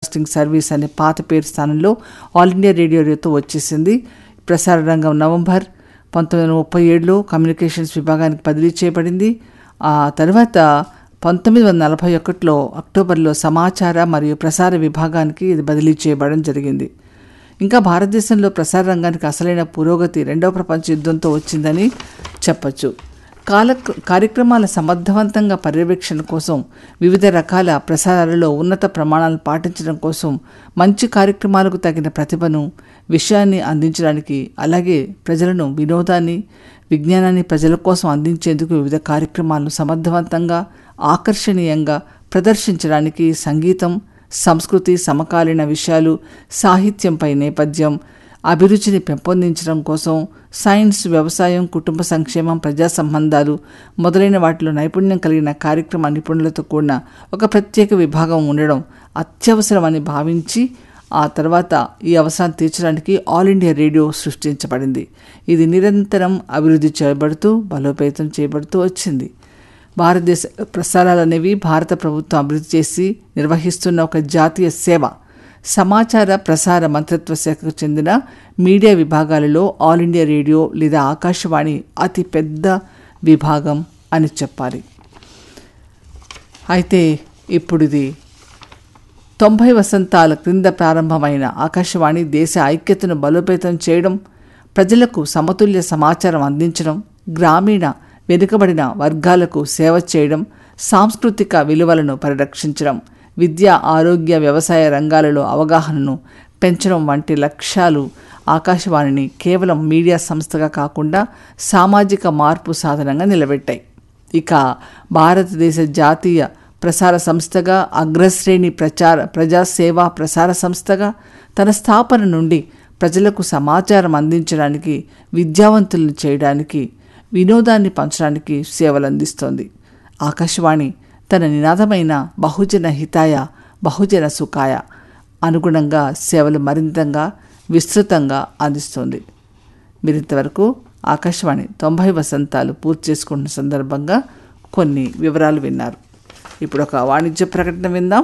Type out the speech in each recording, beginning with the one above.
broadcasting service అనే పాత పేరు స్థానంలో ఆల్ ఇండియా రేడియోతో వచ్చేసింది ప్రసార రంగం నవంబర్ పంతొమ్మిది వందల ముప్పై ఏడులో కమ్యూనికేషన్స్ విభాగానికి బదిలీ చేయబడింది ఆ తర్వాత పంతొమ్మిది వందల నలభై ఒకటిలో అక్టోబర్లో సమాచార మరియు ప్రసార విభాగానికి ఇది బదిలీ చేయబడడం జరిగింది ఇంకా భారతదేశంలో ప్రసార రంగానికి అసలైన పురోగతి రెండవ ప్రపంచ యుద్ధంతో వచ్చిందని చెప్పచ్చు కాల కార్యక్రమాల సమర్థవంతంగా పర్యవేక్షణ కోసం వివిధ రకాల ప్రసారాలలో ఉన్నత ప్రమాణాలను పాటించడం కోసం మంచి కార్యక్రమాలకు తగిన ప్రతిభను విషయాన్ని అందించడానికి అలాగే ప్రజలను వినోదాన్ని విజ్ఞానాన్ని ప్రజల కోసం అందించేందుకు వివిధ కార్యక్రమాలను సమర్థవంతంగా ఆకర్షణీయంగా ప్రదర్శించడానికి సంగీతం సంస్కృతి సమకాలీన విషయాలు సాహిత్యంపై నేపథ్యం అభిరుచిని పెంపొందించడం కోసం సైన్స్ వ్యవసాయం కుటుంబ సంక్షేమం ప్రజా సంబంధాలు మొదలైన వాటిలో నైపుణ్యం కలిగిన కార్యక్రమ నిపుణులతో కూడిన ఒక ప్రత్యేక విభాగం ఉండడం అత్యవసరమని భావించి ఆ తర్వాత ఈ అవసరాన్ని తీర్చడానికి ఆల్ ఇండియా రేడియో సృష్టించబడింది ఇది నిరంతరం అభివృద్ధి చేయబడుతూ బలోపేతం చేయబడుతూ వచ్చింది భారతదేశ ప్రసారాలు అనేవి భారత ప్రభుత్వం అభివృద్ధి చేసి నిర్వహిస్తున్న ఒక జాతీయ సేవ సమాచార ప్రసార మంత్రిత్వ శాఖకు చెందిన మీడియా విభాగాలలో ఆల్ ఇండియా రేడియో లేదా ఆకాశవాణి అతి పెద్ద విభాగం అని చెప్పాలి అయితే ఇప్పుడు ఇది తొంభై వసంతాల క్రింద ప్రారంభమైన ఆకాశవాణి దేశ ఐక్యతను బలోపేతం చేయడం ప్రజలకు సమతుల్య సమాచారం అందించడం గ్రామీణ వెనుకబడిన వర్గాలకు సేవ చేయడం సాంస్కృతిక విలువలను పరిరక్షించడం విద్య ఆరోగ్య వ్యవసాయ రంగాలలో అవగాహనను పెంచడం వంటి లక్ష్యాలు ఆకాశవాణిని కేవలం మీడియా సంస్థగా కాకుండా సామాజిక మార్పు సాధనంగా నిలబెట్టాయి ఇక భారతదేశ జాతీయ ప్రసార సంస్థగా అగ్రశ్రేణి ప్రచార ప్రజాసేవా ప్రసార సంస్థగా తన స్థాపన నుండి ప్రజలకు సమాచారం అందించడానికి విద్యావంతులను చేయడానికి వినోదాన్ని పంచడానికి సేవలు అందిస్తోంది ఆకాశవాణి తన నినాదమైన బహుజన హితాయ బహుజన సుఖాయ అనుగుణంగా సేవలు మరింతంగా విస్తృతంగా అందిస్తోంది మీరింతవరకు ఆకాశవాణి తొంభై వసంతాలు పూర్తి చేసుకున్న సందర్భంగా కొన్ని వివరాలు విన్నారు ఇప్పుడు ఒక వాణిజ్య ప్రకటన విందాం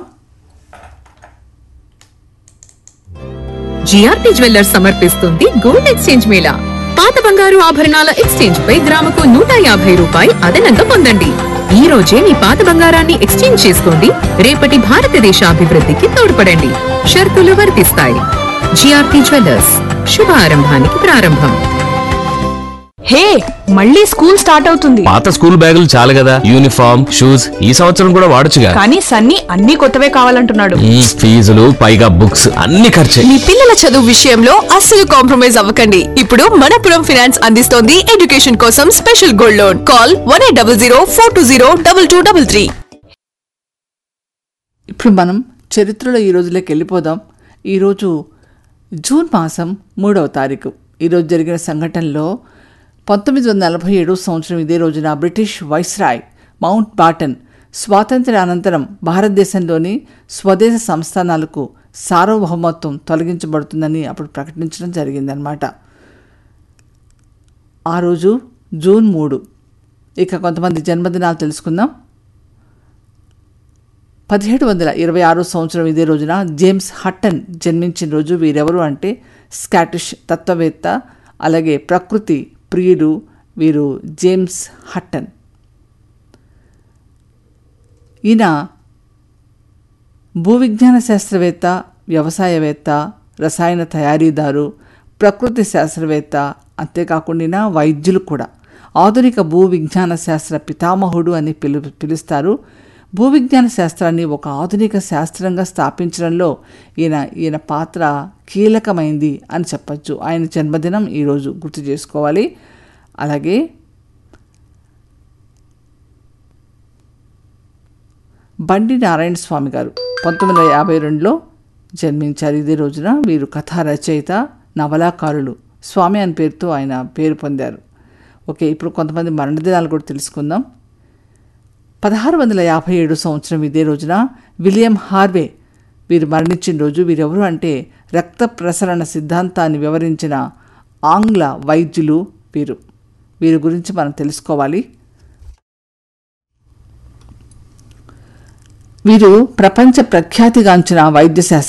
జిఆర్పి జ్యువెల్లర్స్ సమర్పిస్తుంది గోల్డ్ ఎక్స్చేంజ్ మేళా పాత బంగారు ఆభరణాల ఎక్స్చేంజ్ పై గ్రాముకు నూట యాభై రూపాయి అదనంగా పొందండి ఈ రోజే మీ పాత బంగారాన్ని ఎక్స్చేంజ్ చేసుకోండి రేపటి భారతదేశ అభివృద్ధికి తోడ్పడండి షరతులు వర్తిస్తాయి జిఆర్పి జ్యువెల్లర్స్ శుభారంభానికి ప్రారంభం హే మళ్ళీ స్కూల్ స్టార్ట్ అవుతుంది పాత స్కూల్ బ్యాగులు చాలు కదా యూనిఫామ్ షూస్ ఈ సంవత్సరం కూడా వాడొచ్చుగా కానీ సన్నీ అన్ని కొత్తవే కావాలంటున్నాడు ఈ ఫీజులు పైగా బుక్స్ అన్ని ఖర్చే మీ పిల్లల చదువు విషయంలో అస్సలు కాంప్రమైజ్ అవ్వకండి ఇప్పుడు మనపురం ఫినాన్స్ అందిస్తోంది ఎడ్యుకేషన్ కోసం special gold loan call one eight double zero four two zero double two double three ఇప్పుడు మనం చరిత్రలో ఈ రోజులోకి వెళ్ళిపోదాం ఈరోజు జూన్ మాసం మూడవ తారీఖు ఈరోజు జరిగిన సంఘటనలో పంతొమ్మిది వందల నలభై ఏడు సంవత్సరం ఇదే రోజున బ్రిటిష్ వైస్రాయ్ మౌంట్ బాటన్ స్వాతంత్ర్య అనంతరం భారతదేశంలోని స్వదేశ సంస్థానాలకు సార్వభౌమత్వం తొలగించబడుతుందని అప్పుడు ప్రకటించడం జరిగిందనమాట ఆ రోజు జూన్ మూడు ఇక కొంతమంది జన్మదినాలు తెలుసుకుందాం పదిహేడు వందల ఇరవై ఆరో సంవత్సరం ఇదే రోజున జేమ్స్ హట్టన్ జన్మించిన రోజు వీరెవరు అంటే స్కాటిష్ తత్వవేత్త అలాగే ప్రకృతి ప్రియుడు వీరు జేమ్స్ హట్టన్ ఈయన భూవిజ్ఞాన శాస్త్రవేత్త వ్యవసాయవేత్త రసాయన తయారీదారు ప్రకృతి శాస్త్రవేత్త అంతేకాకుండా వైద్యులు కూడా ఆధునిక భూ విజ్ఞాన శాస్త్ర పితామహుడు అని పిలు పిలుస్తారు భూవిజ్ఞాన శాస్త్రాన్ని ఒక ఆధునిక శాస్త్రంగా స్థాపించడంలో ఈయన ఈయన పాత్ర కీలకమైంది అని చెప్పచ్చు ఆయన జన్మదినం ఈరోజు గుర్తు చేసుకోవాలి అలాగే బండి నారాయణ స్వామి గారు పంతొమ్మిది వందల యాభై రెండులో జన్మించారు ఇదే రోజున వీరు కథా రచయిత నవలాకారులు స్వామి అని పేరుతో ఆయన పేరు పొందారు ఓకే ఇప్పుడు కొంతమంది మరణదినాలు కూడా తెలుసుకుందాం పదహారు వందల యాభై ఏడు సంవత్సరం ఇదే రోజున విలియం హార్వే వీరు మరణించిన రోజు వీరెవరు అంటే రక్త ప్రసరణ సిద్ధాంతాన్ని వివరించిన ఆంగ్ల వైద్యులు వీరు వీరి గురించి మనం తెలుసుకోవాలి వీరు ప్రపంచ ప్రఖ్యాతిగాంచిన వైద్య శాస్త్ర